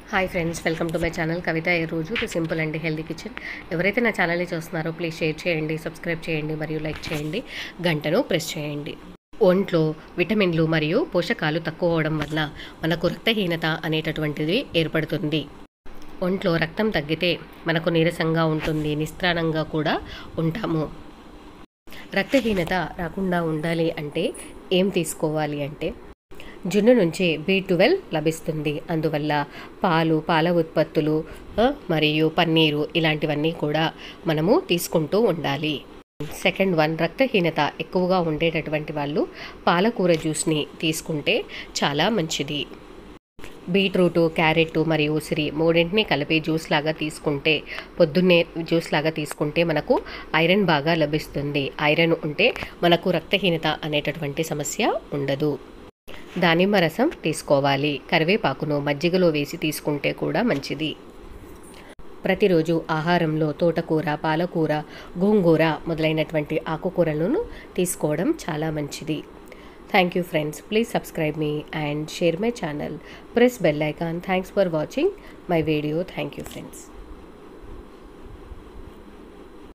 hi friends welcome to my channel Kavitha ఈ రోజు the simple and healthy kitchen ఎవరైతే నా ఛానల్ని చూస్తున్నారో ప్లీజ్ షేర్ చేయండి సబ్స్క్రైబ్ చేయండి మరియు లైక్ చేయండి గంటను ప్రెస్ చేయండి ఒంట్లో విటమిన్లు మరియు పోషకాలు తక్కువ అవడం వల్ల మనకు రక్తహీనత అనేటటువంటిది ఏర్పడుతుంది ఒంట్లో రక్తం తగ్గితే మనకు నీరసంగా ఉంటుంది నిస్త్రాణంగా కూడా ఉంటాము రక్తహీనత రాకుండా ఉండాలి అంటే ఏం తీసుకోవాలి అంటే జున్ను నుంచి బి ట్వెల్వ్ లభిస్తుంది అందువల్ల పాలు పాల ఉత్పత్తులు ఆ, మరియు పన్నీరు ఇలాంటివన్నీ కూడా మనము తీసుకుంటూ ఉండాలి సెకండ్ వన్ రక్తహీనత ఎక్కువగా ఉండేటటువంటి వాళ్ళు పాలకూర జ్యూస్ని తీసుకుంటే చాలా మంచిది బీట్రూటు క్యారెట్ మరియు ఉసిరి మూడింటిని కలిపి జ్యూస్ లాగా తీసుకుంటే పొద్దున్నే జ్యూస్ లాగా తీసుకుంటే మనకు ఐరన్ బాగా లభిస్తుంది ఐరన్ ఉంటే మనకు రక్తహీనత అనేటటువంటి సమస్య ఉండదు దానిమ్మ రసం తీసుకోవాలి కరివేపాకును మజ్జిగలో వేసి తీసుకుంటే కూడా మంచిది ప్రతిరోజు ఆహారంలో తోటకూర పాలకూర గోంగూర మొదలైనటువంటి ఆకుకూరలను తీసుకోవడం చాలా మంచిది thank you friends please subscribe me and share my channel press bell icon thanks for watching my video thank you friends